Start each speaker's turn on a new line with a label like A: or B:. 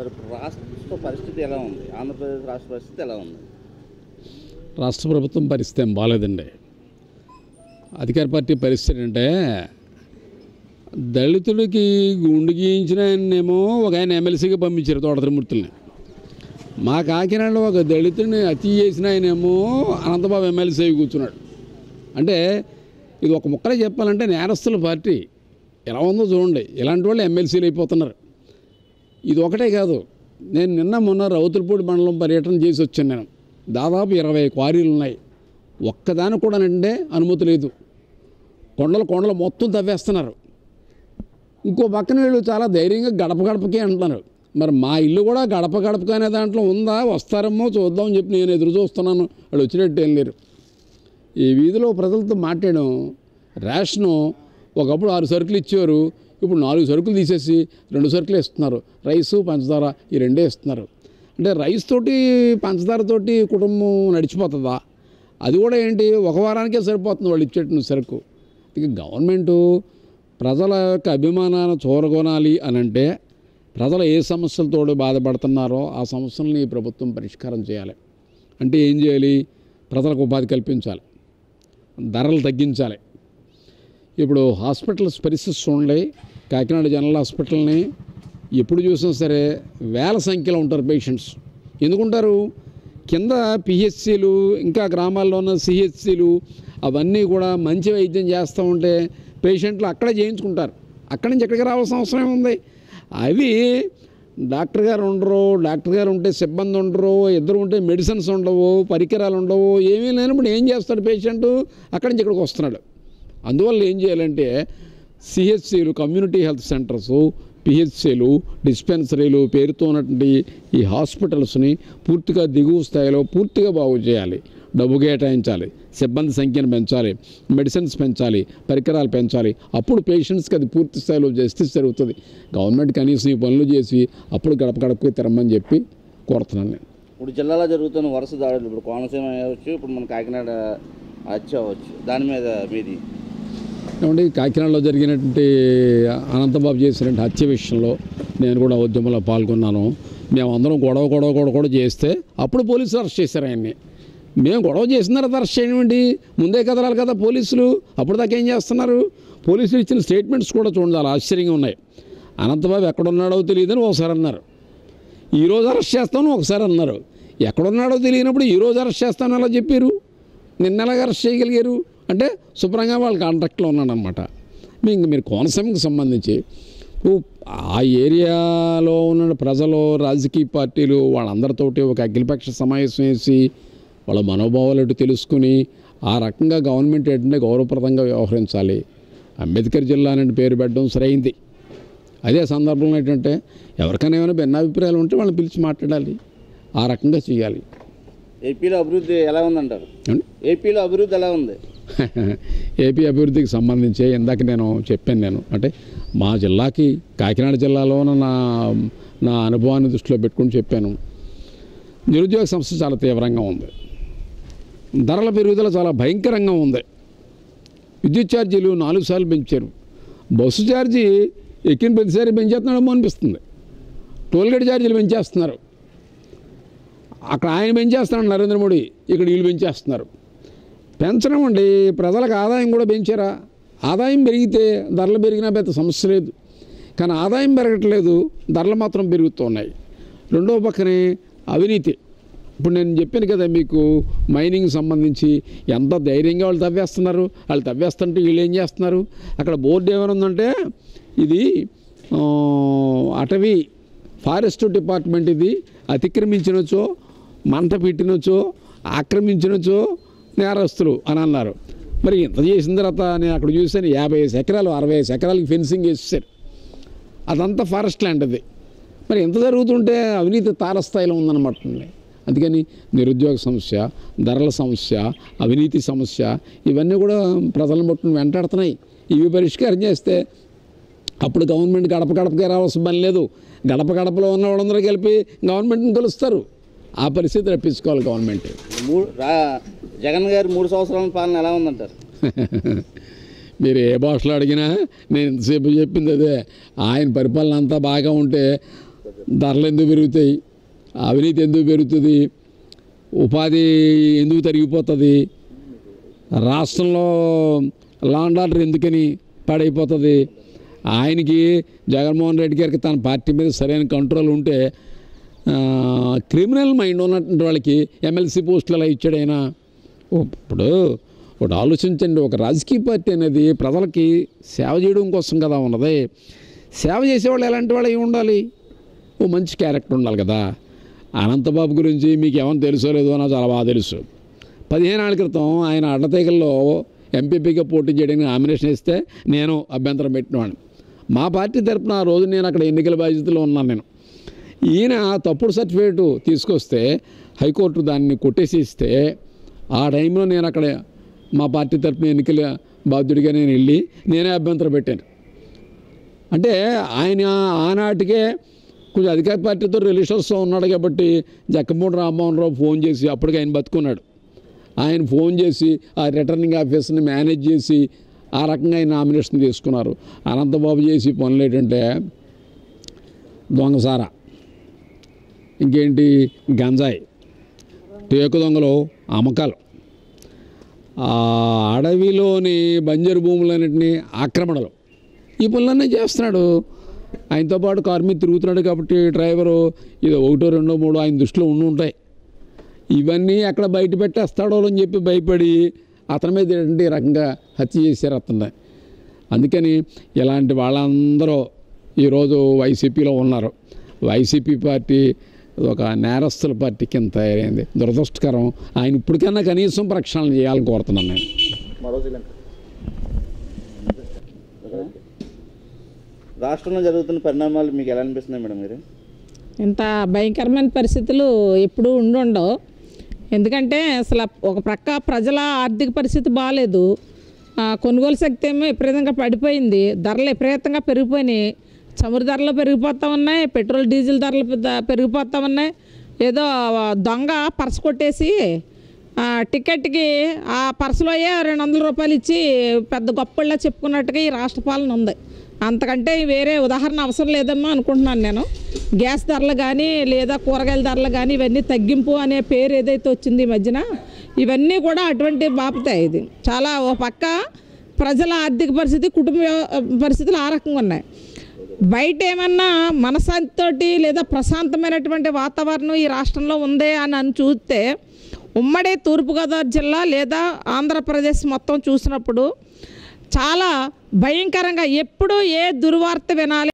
A: Sir ఇప్పుడు రాష్ట్ర పరిస్థితి ఎలా ఉంది ఆంధ్రప్రదేశ్ రాష్ట్ర పరిస్థితి ఎలా ఉంది
B: రాష్ట్ర ప్రభుత్వం పరిస్థితి ఏం బాగాలేదండి అధికార పార్టీ పరిస్థితి అంటే దళితుడికి గుండు గీయించిన ఆయన్నేమో ఒక ఆయన ఎమ్మెల్సీగా పంపించారు తోట త్రిమూర్తుల్ని మా కాకినాడలో ఒక దళితుడిని హత్య చేసిన ఆయనేమో అనంతబాబు ఎమ్మెల్సీ అయి కూర్చున్నాడు అంటే ఇది ఒక ముక్కలే చెప్పాలంటే నేరస్తుల పార్టీ ఎలా ఉందో చూడండి ఇలాంటి వాళ్ళు ఎమ్మెల్సీలు అయిపోతున్నారు ఇది ఒకటే కాదు నేను నిన్న మొన్న రౌతులపూడి మండలం పర్యటన చేసి వచ్చాను నేను దాదాపు ఇరవై క్వారీలు ఉన్నాయి ఒక్కదానికి కూడా అంటే అనుమతి లేదు కొండలు కొండలు మొత్తం తవ్వేస్తున్నారు ఇంకో పక్కన వీళ్ళు చాలా ధైర్యంగా గడప గడపకే అంటున్నారు మరి మా ఇల్లు కూడా గడప గడపకి అనే దాంట్లో ఉందా వస్తారేమో చూద్దామని చెప్పి నేను ఎదురు చూస్తున్నాను వాళ్ళు వచ్చినట్టు ఏం లేరు ఈ వీధిలో ప్రజలతో మాట్లాడడం రేషను ఒకప్పుడు ఆరు సరుకులు ఇచ్చేవారు ఇప్పుడు నాలుగు సరుకులు తీసేసి రెండు సరుకులు ఇస్తున్నారు రైసు పంచదార ఈ రెండే ఇస్తున్నారు అంటే రైస్ తోటి పంచదారతోటి కుటుంబం నడిచిపోతుందా అది కూడా ఏంటి ఒక వారానికే సరిపోతుంది వాళ్ళు ఇచ్చేట సరుకు ఇక గవర్నమెంటు ప్రజల యొక్క అభిమానాన్ని చూరగొనాలి అని అంటే ప్రజలు ఏ సమస్యలతో బాధపడుతున్నారో ఆ సమస్యల్ని ఈ ప్రభుత్వం పరిష్కారం చేయాలి అంటే ఏం చేయాలి ప్రజలకు ఉపాధి కల్పించాలి ధరలు తగ్గించాలి ఇప్పుడు హాస్పిటల్స్ పరిస్థితి చూడండి కాకినాడ జనరల్ హాస్పిటల్ని ఎప్పుడు చూసినా సరే వేల సంఖ్యలో ఉంటారు పేషెంట్స్ ఎందుకుంటారు కింద పిహెచ్సిలు ఇంకా గ్రామాల్లో ఉన్న సిహెచ్సిలు అవన్నీ కూడా మంచి వైద్యం చేస్తూ ఉంటే పేషెంట్లు అక్కడే చేయించుకుంటారు అక్కడి నుంచి ఎక్కడికి రావాల్సిన అవసరం ఏముంది అవి డాక్టర్ గారు ఉండరు డాక్టర్ గారు ఉంటే సిబ్బంది ఉండరు ఇద్దరు ఉంటే మెడిసిన్స్ ఉండవు పరికరాలు ఉండవు ఏమీ లేనప్పుడు ఏం చేస్తాడు పేషెంట్ అక్కడి నుంచి ఇక్కడికి వస్తున్నాడు అందువల్ల ఏం చేయాలంటే సిహెచ్సిలు కమ్యూనిటీ హెల్త్ సెంటర్స్ పిహెచ్సిలు డిస్పెన్సరీలు పేరుతో ఉన్నటువంటి ఈ హాస్పిటల్స్ని పూర్తిగా దిగువ స్థాయిలో పూర్తిగా బాగు చేయాలి డబ్బు కేటాయించాలి సిబ్బంది సంఖ్యను పెంచాలి మెడిసిన్స్ పెంచాలి పరికరాలు పెంచాలి అప్పుడు పేషెంట్స్కి అది పూర్తి స్థాయిలో జస్టిస్ జరుగుతుంది గవర్నమెంట్ కనీసం ఈ పనులు చేసి అప్పుడు గడప గడపకి తిరమ్మని చెప్పి కోరుతున్నాను నేను
A: ఇప్పుడు జిల్లాలో జరుగుతున్న వరుస దాడులు ఇప్పుడు కోనసీమ అవ్వచ్చు ఇప్పుడు మన కాకినాడ హత్య అవ్వచ్చు దాని మీద మీది
B: ఏమంటే కాకినాడలో జరిగినటువంటి అనంతబాబు చేసినటువంటి హత్య విషయంలో నేను కూడా ఉద్యమంలో పాల్గొన్నాను మేమందరం గొడవ గొడవ గొడవ కూడా చేస్తే అప్పుడు పోలీసులు అరెస్ట్ చేశారు ఆయన్ని మేము గొడవ చేసిన తర్వాత అరెస్ట్ చేయనివ్వండి ముందే కదలాలి కదా పోలీసులు అప్పుడు దాకా ఏం చేస్తున్నారు పోలీసులు ఇచ్చిన స్టేట్మెంట్స్ కూడా చూడండి చాలా ఆశ్చర్యంగా ఉన్నాయి అనంతబాబు ఎక్కడున్నాడో తెలియదని ఒకసారి అన్నారు ఈ రోజు అరెస్ట్ చేస్తామని ఒకసారి అన్నారు ఎక్కడున్నాడో తెలియనప్పుడు ఈ రోజు అరెస్ట్ చేస్తామని అలా చెప్పారు నిన్న ఎలాగ అరెస్ట్ చేయగలిగారు అంటే శుభ్రంగా వాళ్ళ కాంటాక్ట్లో ఉన్నాడనమాట మీ ఇంక మీరు కోనసీమకి సంబంధించి ఓ ఆ ఏరియాలో ఉన్న ప్రజలు రాజకీయ పార్టీలు వాళ్ళందరితోటి ఒక అఖిలపక్ష సమావేశం వేసి వాళ్ళ మనోభావాలు ఏంటో తెలుసుకుని ఆ రకంగా గవర్నమెంట్ ఏంటంటే గౌరవప్రదంగా వ్యవహరించాలి అంబేద్కర్ జిల్లా అనే పేరు పెట్టడం సరైంది అదే సందర్భంలో ఏంటంటే ఎవరికైనా ఏమైనా భిన్నాభిప్రాయాలు ఉంటే వాళ్ళని పిలిచి మాట్లాడాలి ఆ రకంగా చేయాలి
A: ఏపీలో అభివృద్ధి ఎలా ఉందంటారు
B: ఏమండి?
A: ఏపీలో అభివృద్ధి ఎలా ఉంది
B: ఏపీ అభివృద్ధికి సంబంధించి ఇందాక నేను చెప్పాను నేను అంటే మా జిల్లాకి కాకినాడ జిల్లాలో నా నా అనుభవాన్ని దృష్టిలో పెట్టుకుని చెప్పాను నిరుద్యోగ సమస్య చాలా తీవ్రంగా ఉంది ధరల పెరుగుదల చాలా భయంకరంగా ఉంది విద్యుత్ ఛార్జీలు నాలుగు సార్లు పెంచారు బస్సు ఛార్జీ ఎక్కిన ప్రతిసారి పెంచేస్తున్నాడేమో అనిపిస్తుంది టోల్గేట్ ఛార్జీలు పెంచేస్తున్నారు అక్కడ ఆయన పెంచేస్తున్నాడు నరేంద్ర మోడీ ఇక్కడ వీళ్ళు పెంచేస్తున్నారు పెంచడం అండి ప్రజలకు ఆదాయం కూడా పెంచారా ఆదాయం పెరిగితే ధరలు పెరిగినా పెద్ద సమస్య లేదు కానీ ఆదాయం పెరగట్లేదు ధరలు మాత్రం పెరుగుతున్నాయి రెండో పక్కనే అవినీతి ఇప్పుడు నేను చెప్పాను కదా మీకు మైనింగ్ సంబంధించి ఎంత ధైర్యంగా వాళ్ళు తవ్వేస్తున్నారు వాళ్ళు తవ్వేస్తుంటే వీళ్ళు ఏం చేస్తున్నారు అక్కడ బోర్డు ఏమైనా ఉందంటే ఇది ఆ, అటవీ ఫారెస్ట్ డిపార్ట్మెంట్ ఇది అతిక్రమించినచో మంట పెట్టినచో ఆక్రమించినచో నేరస్తులు అని అన్నారు మరి ఇంత చేసిన తర్వాత నేను అక్కడ చూశాను యాభై ఐదు ఎకరాలు అరవై ఐదు ఎకరాలకి ఫెన్సింగ్ వేసేసారు అదంతా ఫారెస్ట్ ల్యాండ్ అది మరి ఎంత జరుగుతుంటే అవినీతి తారస్థాయిలో ఉందన్నమాట అందుకని నిరుద్యోగ సమస్య ధరల సమస్య అవినీతి సమస్య ఇవన్నీ కూడా ప్రజలను పట్టుకుని వెంటాడుతున్నాయి ఇవి పరిష్కారం చేస్తే అప్పుడు గవర్నమెంట్ గడప గడపకే రావాల్సిన పని లేదు గడప గడపలో ఉన్న వాళ్ళందరూ కలిపి గవర్నమెంట్ని కలుస్తారు ఆ పరిస్థితి రప్పించుకోవాలి గవర్నమెంట్
A: మూడు రా జగన్ గారి మూడు సంవత్సరాల పాలన ఎలా ఉందంటారు
B: మీరు ఏ భాషలో అడిగినా నేను ఇంతసేపు చెప్పింది అదే ఆయన పరిపాలన అంతా బాగా ఉంటే ధరలు ఎందుకు పెరుగుతాయి అవినీతి ఎందుకు పెరుగుతుంది ఉపాధి ఎందుకు తరిగిపోతుంది రాష్ట్రంలో లాండ్ ఆర్డర్ ఎందుకని పాడైపోతుంది ఆయనకి జగన్మోహన్ రెడ్డి గారికి తన పార్టీ మీద సరైన కంట్రోల్ ఉంటే ఆ, క్రిమినల్ మైండ్ ఉన్నటువంటి వాళ్ళకి ఎమ్మెల్సీ పోస్టులు అలా ఇచ్చాడు ఆయన ఓ, ఇప్పుడు ఒకటి ఆలోచించండి ఒక రాజకీయ పార్టీ అనేది ప్రజలకి సేవ చేయడం కోసం కదా ఉన్నది సేవ చేసేవాళ్ళు ఎలాంటి వాళ్ళు అయి ఉండాలి ఓ మంచి క్యారెక్టర్ ఉండాలి కదా అనంతబాబు గురించి మీకు ఏమైనా తెలుసో లేదో నాకు చాలా బాగా తెలుసు పదిహేను ఏళ్ళ క్రితం ఆయన అడ్డతీగల్లో ఎంపీపీగా పోటీ చేయడానికి నామినేషన్ ఇస్తే నేను అభ్యంతరం పెట్టినవాడిని మా పార్టీ తరపున ఆ రోజు నేను అక్కడ ఎన్నికల బాధ్యతలో ఉన్నాను నేను ఈయన తప్పుడు సర్టిఫికేట్ తీసుకొస్తే హైకోర్టు దాన్ని కొట్టేసి ఇస్తే ఆ టైంలో నేను అక్కడ మా పార్టీ తరపున ఎన్నికల బాధ్యుడిగా నేను వెళ్ళి నేనే అభ్యంతరం పెట్టాను అంటే ఆయన ఆనాటికే కొంచెం అధికార పార్టీతో రిలేషన్స్తో ఉన్నాడు కాబట్టి జక్కమూడి రామ్మోహన్ రావు ఫోన్ చేసి అప్పటికి ఆయన బతుకున్నాడు ఆయన ఫోన్ చేసి ఆ రిటర్నింగ్ ఆఫీసర్ని మేనేజ్ చేసి ఆ రకంగా ఆయన నామినేషన్ తీసుకున్నారు అనంతబాబు చేసి పనులు ఏంటంటే దొంగసారా ఇంకేంటి గంజాయి టేకు దొంగలు అమ్మకాలు ఆ అడవిలోని బంజరు భూములన్నింటినీ ఆక్రమణలు ఈ పనులన్నీ చేస్తున్నాడు ఆయనతో పాటు కారు మీద తిరుగుతున్నాడు కాబట్టి డ్రైవరు ఇది ఒకటో రెండో మూడో ఆయన దృష్టిలో ఉండి ఉంటాయి ఇవన్నీ ఎక్కడ బయట పెట్టేస్తాడో అని చెప్పి భయపడి అతని మీద ఏంటంటే ఈ రకంగా హత్య చేశారు అతన్ని అందుకని ఇలాంటి వాళ్ళందరూ ఈరోజు వైసీపీలో ఉన్నారు వైసీపీ పార్టీ ఒక నేరస్తుల పార్టీ కింద తయారైంది దురదృష్టకరం ఆయన ఇప్పటికైనా కనీసం ప్రక్షాళన చేయాలని కోరుతున్నాను నేను
A: మరో శ్రీలంక రాష్ట్రంలో జరుగుతున్న పరిణామాలు మీకు ఎలా అనిపిస్తున్నాయి మేడం మీరు
C: ఇంత భయంకరమైన పరిస్థితులు ఎప్పుడూ ఉండుండవు ఎందుకంటే అసలు ఒక ప్రక్క ప్రజల ఆర్థిక పరిస్థితి బాగాలేదు ఆ, కొనుగోలు శక్తి ఏమో విపరీతంగా పడిపోయింది ధరలు విపరీతంగా పెరిగిపోయినాయి చమురు ధరలు పెరిగిపోతూ ఉన్నాయి పెట్రోల్ డీజిల్ ధరలు పెద్ద- పెరిగిపోతూ ఉన్నాయి ఏదో దొంగ పర్స్ కొట్టేసి ఆ, టికెట్కి ఆ పర్సులోయే రెండు వందల రూపాయలు ఇచ్చి పెద్ద గొప్పళ్ళ చెప్పుకున్నట్టుగా ఈ రాష్ట్ర పాలన ఉంది అంతకంటే వేరే ఉదాహరణ అవసరం లేదమ్మా అనుకుంటున్నాను నేను గ్యాస్ ధరలు కానీ లేదా కూరగాయల ధరలు కానీ ఇవన్నీ తగ్గింపు అనే పేరు ఏదైతే వచ్చింది ఈ మధ్యన ఇవన్నీ కూడా అటువంటి బాపుతాయి ఇది చాలా ఓ పక్క ప్రజల ఆర్థిక పరిస్థితి కుటుంబ పరిస్థితులు ఆ రకంగా ఉన్నాయి బయట ఏమన్నా మనశాంతితోటి లేదా ప్రశాంతమైనటువంటి వాతావరణం ఈ రాష్ట్రంలో ఉందే అని అని చూస్తే ఉమ్మడి తూర్పుగోదావరి జిల్లా లేదా ఆంధ్రప్రదేశ్ మొత్తం చూసినప్పుడు చాలా భయంకరంగా ఎప్పుడు ఏ దుర్వార్త వినాలి